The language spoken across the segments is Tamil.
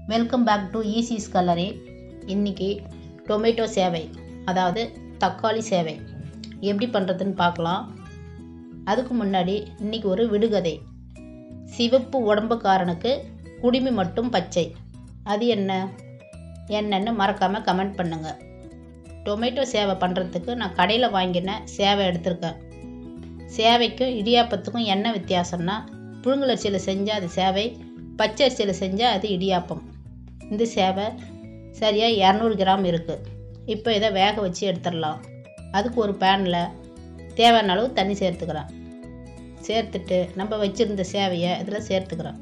வெல்கம் பேக் டு ஈசிஸ் கலரி இன்றைக்கி டொமேட்டோ சேவை அதாவது தக்காளி சேவை எப்படி பண்ணுறதுன்னு பார்க்கலாம் அதுக்கு முன்னாடி இன்றைக்கி ஒரு விடுகதை சிவப்பு உடம்புக்காரனுக்கு குடிமி மட்டும் பச்சை அது என்ன என்னன்னு மறக்காமல் கமெண்ட் பண்ணுங்கள் டொமேட்டோ சேவை பண்ணுறதுக்கு நான் கடையில் வாங்கின சேவை எடுத்திருக்கேன் சேவைக்கும் இடியாப்பத்துக்கும் என்ன வித்தியாசம்னா புழுங்கலரிசியில் செஞ்சால் அது சேவை பச்சரிசியில் செஞ்சால் அது இடியாப்பம் இந்த சேவை சரியாக இரநூறு கிராம் இருக்குது இப்போ இதை வேக வச்சு எடுத்துடலாம் அதுக்கு ஒரு பேனில் தேவையான அளவு தண்ணி சேர்த்துக்கிறேன் சேர்த்துட்டு நம்ம வச்சுருந்த சேவையை இதில் சேர்த்துக்கிறேன்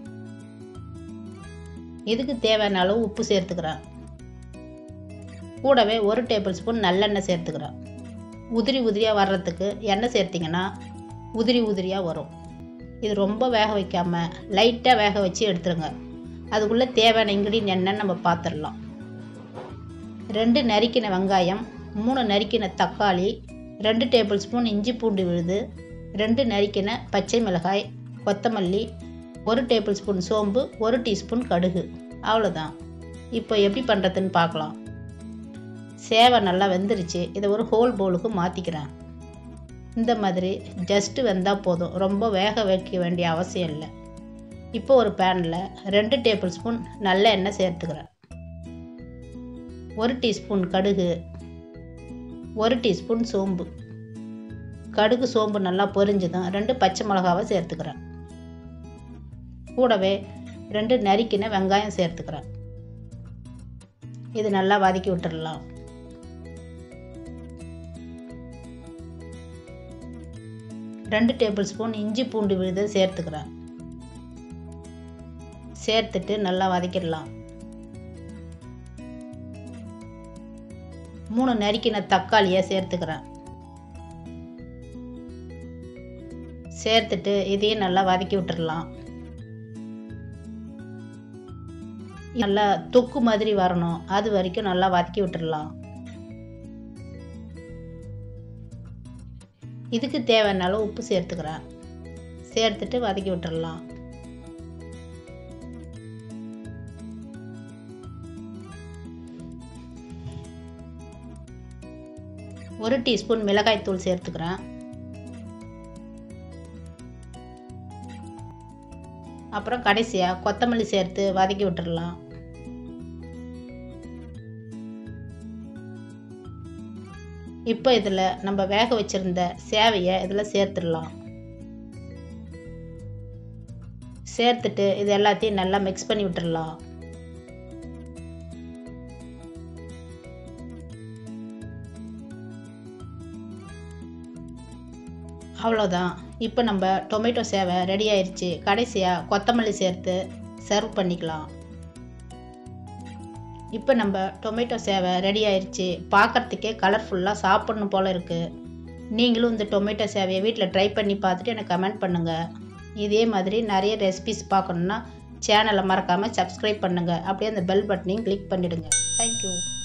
இதுக்கு தேவையான அளவு உப்பு சேர்த்துக்கிறேன் கூடவே ஒரு டேபிள் ஸ்பூன் நல்லெண்ணெய் சேர்த்துக்கிறேன் உதிரி உதிரியாக வர்றதுக்கு எண்ணெய் சேர்த்திங்கன்னா உதிரி உதிரியாக வரும் இது ரொம்ப வேக வைக்காமல் லைட்டாக வேக வச்சு எடுத்துருங்க அதுக்குள்ளே தேவையான இன்க்ரீடியன் என்னன்னு நம்ம பார்த்துடலாம் ரெண்டு நறுக்கின வெங்காயம் மூணு நறுக்கின தக்காளி ரெண்டு டேபிள் ஸ்பூன் இஞ்சி பூண்டு விழுது ரெண்டு நறுக்கின பச்சை மிளகாய் கொத்தமல்லி ஒரு டேபிள் ஸ்பூன் சோம்பு ஒரு டீஸ்பூன் கடுகு அவ்வளோதான் இப்போ எப்படி பண்ணுறதுன்னு பார்க்கலாம் சேவை நல்லா வெந்துருச்சு இதை ஒரு ஹோல் பவுலுக்கு மாற்றிக்கிறேன் இந்த மாதிரி ஜஸ்ட்டு வெந்தால் போதும் ரொம்ப வேக வைக்க வேண்டிய அவசியம் இல்லை இப்போ ஒரு பேனில் ரெண்டு டேபிள் ஸ்பூன் நல்ல எண்ணெய் சேர்த்துக்கிறேன் ஒரு டீஸ்பூன் கடுகு ஒரு டீஸ்பூன் சோம்பு கடுகு சோம்பு நல்லா பொரிஞ்சதும் ரெண்டு பச்சை மிளகாவை சேர்த்துக்கிறேன் கூடவே ரெண்டு நறுக்கின வெங்காயம் சேர்த்துக்கிறேன் இது நல்லா வதக்கி விட்டுடலாம் ரெண்டு டேபிள் ஸ்பூன் இஞ்சி பூண்டு விழுதை சேர்த்துக்கிறேன் சேர்த்துட்டு நல்லா வதக்கிடலாம் மூணு நறுக்கின தக்காளியை சேர்த்துக்கிறேன் சேர்த்துட்டு இதையும் நல்லா வதக்கி விட்டுடலாம் நல்லா தொக்கு மாதிரி வரணும் அது வரைக்கும் நல்லா வதக்கி விட்டுடலாம் இதுக்கு தேவையான அளவு உப்பு சேர்த்துக்கிறேன் சேர்த்துட்டு வதக்கி விட்டுடலாம் ஒரு டீஸ்பூன் மிளகாய் தூள் சேர்த்துக்கிறேன் அப்புறம் கடைசியாக கொத்தமல்லி சேர்த்து வதக்கி விட்டுடலாம் இப்போ இதில் நம்ம வேக வச்சுருந்த சேவையை இதில் சேர்த்துடலாம் சேர்த்துட்டு இது எல்லாத்தையும் நல்லா மிக்ஸ் பண்ணி விட்டுடலாம் அவ்வளோதான் இப்போ நம்ம டொமேட்டோ சேவை ரெடி ஆயிடுச்சு கடைசியாக கொத்தமல்லி சேர்த்து சர்வ் பண்ணிக்கலாம் இப்போ நம்ம டொமேட்டோ சேவை ரெடி ஆயிடுச்சு பார்க்குறதுக்கே கலர்ஃபுல்லாக சாப்பிட்ணும் போல் இருக்குது நீங்களும் இந்த டொமேட்டோ சேவையை வீட்டில் ட்ரை பண்ணி பார்த்துட்டு எனக்கு கமெண்ட் பண்ணுங்கள் இதே மாதிரி நிறைய ரெசிபிஸ் பார்க்கணுன்னா சேனலை மறக்காமல் சப்ஸ்கிரைப் பண்ணுங்கள் அப்படியே அந்த பெல் பட்டனையும் கிளிக் பண்ணிவிடுங்க தேங்க்யூ